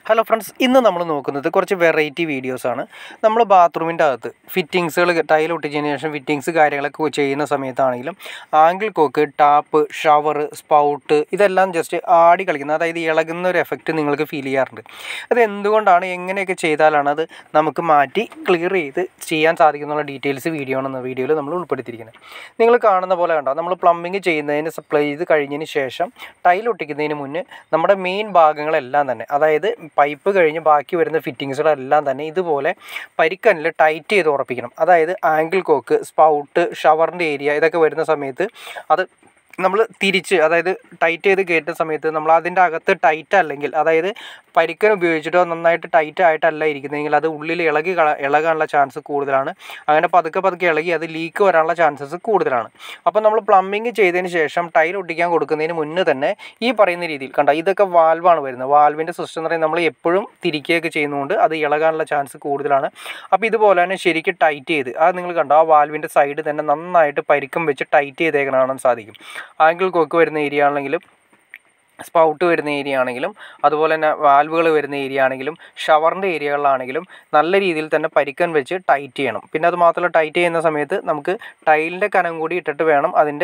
hello friends ഇന്ന് നമ്മൾ നോക്കുന്നത് കുറച്ച് വെറൈറ്റി വീഡിയോസാണ് നമ്മൾ ബാത്റൂമിൻ്റെ അകത്ത് ഫിറ്റിങ്സുകൾ ടൈൽ ഒട്ടിച്ചതിന് ശേഷം ഫിറ്റിങ്സ് കാര്യങ്ങളൊക്കെ ചെയ്യുന്ന സമയത്താണെങ്കിലും angle cock tap shower spout ഇതെല്ലാം ജസ്റ്റ് ആടി കളിക്കുന്നത് അതായത് ഇളകുന്ന ഒരു എഫക്റ്റ് നിങ്ങൾക്ക് ഫീൽ ചെയ്യാറുണ്ട് അത് എന്തുകൊണ്ടാണ് എങ്ങനെയൊക്കെ ചെയ്താലാണ് അത് നമുക്ക് മാറ്റി ക്ലിയർ ചെയ്ത് ചെയ്യാൻ സാധിക്കുന്നുള്ള ഡീറ്റെയിൽസ് വീഡിയോ ആണ് വീഡിയോയിൽ നമ്മൾ ഉൾപ്പെടുത്തിയിരിക്കുന്നത് നിങ്ങൾ കാണുന്ന പോലെ കണ്ടോ നമ്മൾ പ്ലംബിങ് ചെയ്യുന്നതിന് സപ്ലൈ ചെയ്ത് കഴിഞ്ഞതിന് ശേഷം ടൈൽ ഒട്ടിക്കുന്നതിന് മുന്നേ നമ്മുടെ മെയിൻ ഭാഗങ്ങളെല്ലാം തന്നെ അതായത് പൈപ്പ് കഴിഞ്ഞ് ബാക്കി വരുന്ന ഫിറ്റിങ്സുകളെല്ലാം തന്നെ ഇതുപോലെ പരിക്കനിൽ ടൈറ്റ് ചെയ്ത് ഉറപ്പിക്കണം അതായത് ആംഗിൾ കോക്ക് സ്പൗട്ട് ഷവറിൻ്റെ ഏരിയ ഇതൊക്കെ വരുന്ന സമയത്ത് അത് നമ്മൾ തിരിച്ച് അതായത് ടൈറ്റ് ചെയ്ത് കയറ്റുന്ന സമയത്ത് നമ്മൾ അതിൻ്റെ അകത്ത് ടൈറ്റ് അല്ലെങ്കിൽ അതായത് പരിക്കൻ ഉപയോഗിച്ചിട്ടോ നന്നായിട്ട് ടൈറ്റ് ആയിട്ടല്ല ഇരിക്കുന്നതെങ്കിൽ അത് ഉള്ളിൽ ഇളകി കള ഇളകാനുള്ള ചാൻസ് കൂടുതലാണ് അങ്ങനെ പതുക്കെ പതുക്കെ ഇളകി അത് ലീക്ക് വരാനുള്ള ചാൻസസ് കൂടുതലാണ് അപ്പോൾ നമ്മൾ പ്ലംബിങ് ചെയ്തതിന് ശേഷം ടൈൽ ഒട്ടിക്കാൻ കൊടുക്കുന്നതിന് മുന്നേ തന്നെ ഈ പറയുന്ന രീതിയിൽ കണ്ട ഇതൊക്കെ വാൽവാണ് വരുന്നത് വാൽവിൻ്റെ സിസ്റ്റം എന്ന് പറയുന്നത് നമ്മൾ എപ്പോഴും തിരിക്കുകയൊക്കെ ചെയ്യുന്നതുകൊണ്ട് അത് ഇളകാനുള്ള ചാൻസ് കൂടുതലാണ് അപ്പോൾ ഇതുപോലെ തന്നെ ശരിക്കും ടൈറ്റ് ചെയ്ത് അത് നിങ്ങൾ കണ്ടോ ആ വാൽവിൻ്റെ സൈഡ് തന്നെ നന്നായിട്ട് പരിക്കം വെച്ച് ടൈറ്റ് ചെയ്തേക്കണം കാണാൻ സാധിക്കും ആംഗിൾ കോക്ക് വരുന്ന ഏരിയ ആണെങ്കിലും സ്പൗട്ട് വരുന്ന ഏരിയ ആണെങ്കിലും അതുപോലെ തന്നെ വാൽവുകൾ വരുന്ന ഏരിയ ആണെങ്കിലും ഷവറിൻ്റെ ഏരിയകളിലാണെങ്കിലും നല്ല രീതിയിൽ തന്നെ പരിക്കൻ വെച്ച് ടൈറ്റ് ചെയ്യണം പിന്നെ അത് മാത്രമല്ല ടൈറ്റ് ചെയ്യുന്ന സമയത്ത് നമുക്ക് ടൈലിൻ്റെ കനം കൂടി ഇട്ടിട്ട് വേണം അതിൻ്റെ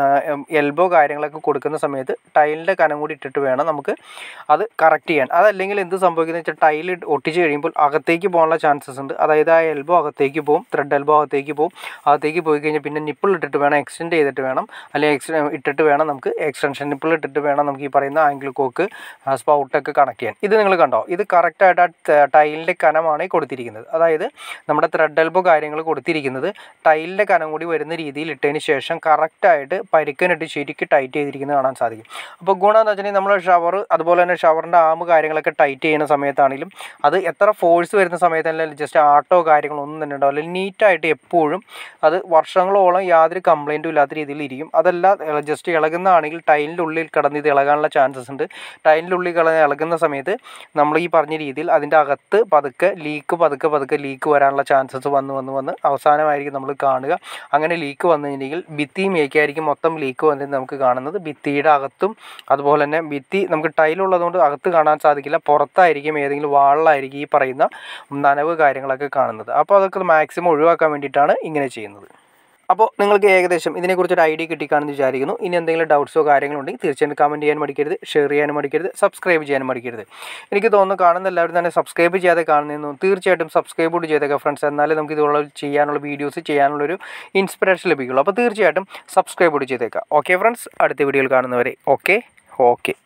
എൽബോ കാര്യങ്ങളൊക്കെ കൊടുക്കുന്ന സമയത്ത് ടൈലിൻ്റെ കനം കൂടി ഇട്ടിട്ട് വേണം നമുക്ക് അത് കറക്റ്റ് ചെയ്യാൻ അതല്ലെങ്കിൽ എന്ത് സംഭവിക്കുന്നത് വെച്ചാൽ ടൈൽ ഒട്ടിച്ച് കഴിയുമ്പോൾ അകത്തേക്ക് പോകാനുള്ള ചാൻസസ് ഉണ്ട് അതായത് ആ എൽബോ അകത്തേക്ക് പോകും ത്രെഡ് എൽബോ അകത്തേക്ക് പോകും അകത്തേക്ക് പോയി കഴിഞ്ഞാൽ പിന്നെ നിപ്പിൾ ഇട്ടിട്ട് വേണം എക്സ്റ്റെൻഡ് ചെയ്തിട്ട് വേണം അല്ലെങ്കിൽ എക്സ് ഇട്ടിട്ട് വേണം നമുക്ക് എക്സ്റ്റൻഷൻ നിപ്പിൾ ഇട്ടിട്ട് വേണം നമുക്ക് ഈ പറയുന്ന ആംഗിൾ കോക്ക് സ്പൗട്ടൊക്കെ കണക്ട് ചെയ്യാൻ ഇത് നിങ്ങൾ കണ്ടോ ഇത് കറക്റ്റായിട്ട് ആ ടൈലിൻ്റെ കനമാണ് ഈ കൊടുത്തിരിക്കുന്നത് അതായത് നമ്മുടെ ത്രെഡ് എൽബോ കാര്യങ്ങൾ കൊടുത്തിരിക്കുന്നത് ടൈലിൻ്റെ കനം കൂടി വരുന്ന രീതിയിൽ ഇട്ടതിന് ശേഷം കറക്റ്റായിട്ട് പരിക്കനിട്ട് ശരിക്കും ടൈറ്റ് ചെയ്തിരിക്കുന്നത് കാണാൻ സാധിക്കും അപ്പോൾ ഗുണം എന്ന് വെച്ചിട്ടുണ്ടെങ്കിൽ നമ്മൾ ഷവർ അതുപോലെ തന്നെ ഷവറിൻ്റെ ആമ് കാര്യങ്ങളൊക്കെ ടൈറ്റ് ചെയ്യുന്ന സമയത്താണെങ്കിലും അത് എത്ര ഫോഴ്സ് വരുന്ന സമയത്തല്ല ജസ്റ്റ് ആട്ടോ കാര്യങ്ങളോ ഒന്നും തന്നെ ഉണ്ടാവില്ല നീറ്റായിട്ട് എപ്പോഴും അത് വർഷങ്ങളോളം യാതൊരു കംപ്ലൈൻറ്റും ഇല്ലാത്ത രീതിയിൽ ഇരിക്കും അതല്ല ജസ്റ്റ് ഇളകുന്നതാണെങ്കിൽ ടൈലിൻ്റെ ഉള്ളിൽ കിടന്ന് ഇത് ഇളകാനുള്ള ചാൻസസ് ഉണ്ട് ടൈലിൻ്റെ ഉള്ളിൽ കിടന്ന് ഇളകുന്ന സമയത്ത് നമ്മൾ ഈ പറഞ്ഞ രീതിയിൽ അതിൻ്റെ അകത്ത് പതുക്കെ ലീക്ക് പതുക്കെ പതുക്കെ ലീക്ക് വരാനുള്ള ചാൻസസ് വന്ന് വന്ന് വന്ന് അവസാനമായിരിക്കും നമ്മൾ കാണുക അങ്ങനെ ലീക്ക് വന്നു കഴിഞ്ഞെങ്കിൽ ഭിത്തി മേക്കായിരിക്കും മൊത്തം ലീക്ക് വന്നിട്ട് നമുക്ക് കാണുന്നത് ഭിത്തിയുടെ അകത്തും അതുപോലെ തന്നെ ഭിത്തി നമുക്ക് ടൈലുള്ളതുകൊണ്ട് അകത്ത് കാണാൻ സാധിക്കില്ല പുറത്തായിരിക്കും ഏതെങ്കിലും വാളിലായിരിക്കും ഈ പറയുന്ന നനവ് കാര്യങ്ങളൊക്കെ കാണുന്നത് അപ്പോൾ അതൊക്കെ മാക്സിമം ഒഴിവാക്കാൻ വേണ്ടിയിട്ടാണ് ഇങ്ങനെ ചെയ്യുന്നത് അപ്പോൾ നിങ്ങൾക്ക് ഏകദേശം ഇതിനെക്കുറിച്ച് ഒരു ഐഡിയ കിട്ടിക്കാണെന്ന് വിചാരിക്കുന്നു ഇനി എന്തെങ്കിലും ഡൗട്ട്സോ കാര്യങ്ങളോ ഉണ്ടെങ്കിൽ തീർച്ചയായും കമൻറ്റ് ചെയ്യാൻ മടിക്കരുത് ഷെയർ ചെയ്യാനും മടിക്കരുത് സബ്സ്ക്രൈബ് ചെയ്യാനും മടിക്കരുത് എനിക്ക് തോന്നുന്നു കാണുന്ന എല്ലാവരും തന്നെ സബ്സ്ക്രൈബ് ചെയ്യാതെ കാണുന്നു തീർച്ചയായിട്ടും സബ്സ്ക്രൈബ് കൂടി ചെയ്തേക്കാം ഫ്രണ്ട്സ് എന്നാലേ നമുക്ക് ഇതുള്ള ചെയ്യാനുള്ള വീഡിയോസ് ചെയ്യാനുള്ളൊരു ഇൻസ്പിറേഷൻ ലഭിക്കുള്ളൂ അപ്പോൾ തീർച്ചയായിട്ടും സബ്സ്ക്രൈബ് കൂടി ചെയ്തേക്കാം ഓക്കെ ഫ്രണ്ട്സ് അടുത്ത വീഡിയോയിൽ കാണുന്നവരെ ഓക്കെ ഓക്കെ